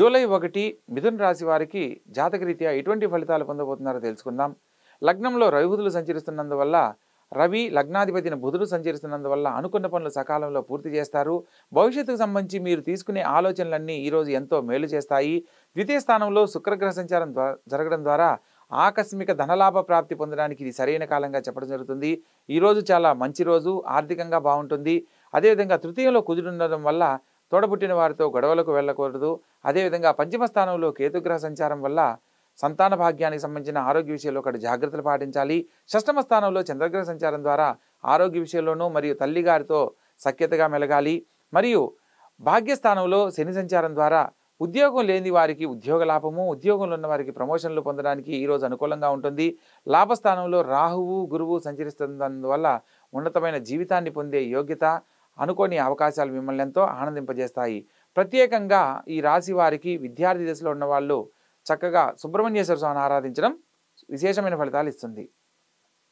July ఒకటి మిథున రాశి వారికి జాతకరీత్యా ఎటువంటి ఫలితాలు పొందబోతున్నారో తెలుసుకుందాం లగ్నంలో రవిబుధులు సంచరిస్తున్నందువల్ల రవి లగ్నాధిపతిని బుధుడు సంచరిస్తున్నందువల్ల అనుకున్న పనులు సకాలంలో పూర్తి చేస్తారు భవిష్యత్తుకు సంబంధించి మీరు తీసుకునే ఆలోచనలన్నీ ఈరోజు ఎంతో మేలు చేస్తాయి ద్వితీయ స్థానంలో శుక్రగ్రహ సంచారం ద్వా- జరగడం ద్వారా ఆకస్మిక ధనలాభ ప్రాప్తి పొందడానికి ఇది సరైన కాలంగా చెప్పడం జరుగుతుంది ఈ రోజు చాలా మంచి రోజు ఆర్థికంగా బాగుంటుంది అదేవిధంగా తృతీయంలో కుదురుండడం వల్ల తోడబుట్టిన వారితో గొడవలకు వెళ్ళకూడదు అదేవిధంగా పంచమ స్థానంలో కేతుగ్రహ సంచారం వల్ల సంతాన భాగ్యానికి సంబంధించిన ఆరోగ్య విషయంలో ఒకటి జాగ్రత్తలు పాటించాలి షష్టమ స్థానంలో చంద్రగ్రహ సంచారం ద్వారా ఆరోగ్య విషయంలోనూ మరియు తల్లిగారితో సఖ్యతగా మెలగాలి మరియు భాగ్యస్థానంలో శని సంచారం ద్వారా ఉద్యోగం లేని వారికి ఉద్యోగ లాభము ఉద్యోగంలో ఉన్న వారికి ప్రమోషన్లు పొందడానికి ఈరోజు అనుకూలంగా ఉంటుంది లాభస్థానంలో రాహువు గురువు సంచరిస్తున్నందువల్ల ఉన్నతమైన జీవితాన్ని పొందే యోగ్యత అనుకోని అవకాశాలు మిమ్మల్ని ఎంతో ఆనందింపజేస్తాయి ప్రత్యేకంగా ఈ రాశి వారికి విద్యార్థి దశలో ఉన్న వాళ్ళు చక్కగా సుబ్రహ్మణ్యేశ్వర స్వామిని ఆరాధించడం విశేషమైన ఫలితాలు ఇస్తుంది